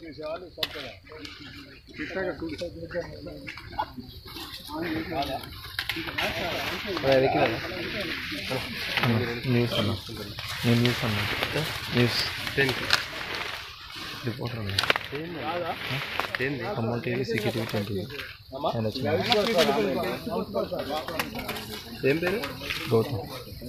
news అన్న నేను news అన్న న్యూస్ రిపోర్టర్ అన్న ఖమ్మం టీవీ సిటీ ట్వంటీ ఆయన వచ్చిన ఏం పేరు గౌతమ్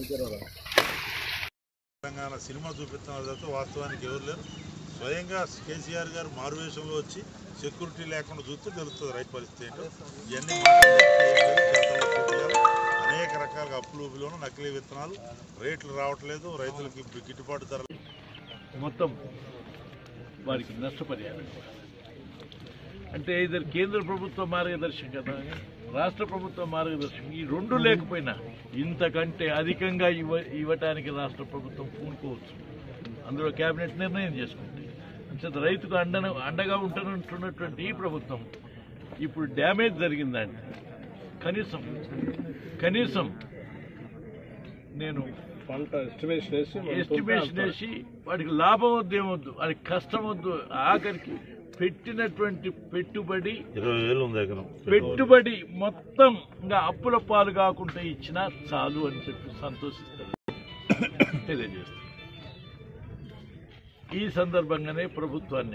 తెలంగాణ సినిమా చూపిస్తున్నారు తప్ప వాస్తవానికి ఎవరు లేరు స్వయంగా కేసీఆర్ గారు మారువేషంలో వచ్చి సెక్యూరిటీ లేకుండా చూస్తే తెలుస్తుంది రైతు పరిస్థితి ఏంటో ఇవన్నీ మాటలు చెప్తే ఏం లేదు, చేతల్లో చూపించాలి అనేక రకాల అప్పులు ఊబిలోను నకిలీ విత్తనాలు రేట్లు రావట్లేదు రైతులకి గిట్టుబాటు ధర మొత్తం వారికి నష్టపరిహారం అంటే ఇద్దరు కేంద్ర ప్రభుత్వ మార్గదర్శకత రాష్ట్ర ప్రభుత్వ మార్గదర్శకం ఈ రెండు లేకపోయినా ఇంతకంటే అధికంగా ఇవ్వ ఇవ్వటానికి రాష్ట్ర ప్రభుత్వం పూనుకోవచ్చు అందులో కేబినెట్ నిర్ణయం చేసుకుంది అంచేత రైతుకు అండన అండగా ఉంటున్నటువంటి ఈ ప్రభుత్వం ఇప్పుడు డ్యామేజ్ జరిగిందండి కనీసం కనీసం నేను పంట ఎస్టిమేషన్ వేసి ఎస్టిమేషన్ వేసి వాడికి లాభం వద్దు ఏమొద్దు వాడికి కష్టం వద్దు ఆఖరికి పెట్టినటువంటి పెట్టుబడి ఇరవై వేలు ఉంది ఎకరం పెట్టుబడి మొత్తం ఇంకా అప్పుల పాలు కాకుండా ఇచ్చినా చాలు అని చెప్పి సంతోషిస్తారు తెలియజేస్తారు ఈ సందర్భంగానే ప్రభుత్వాన్ని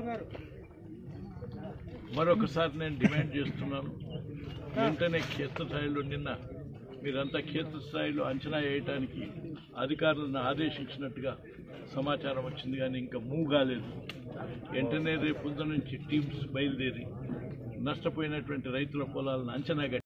మరొకసారి నేను డిమాండ్ చేస్తున్నాను వెంటనే క్షేత్రస్థాయిలో నిన్న మీరంతా క్షేత్రస్థాయిలో అంచనా వేయటానికి అధికారులను ఆదేశించినట్టుగా సమాచారం వచ్చింది కానీ ఇంకా మూవ్ కాలేదు వెంటనే రేపు పొద్దు నుంచి టీమ్స్ బయలుదేరి నష్టపోయినటువంటి రైతుల పొలాలను అంచనా కట్టి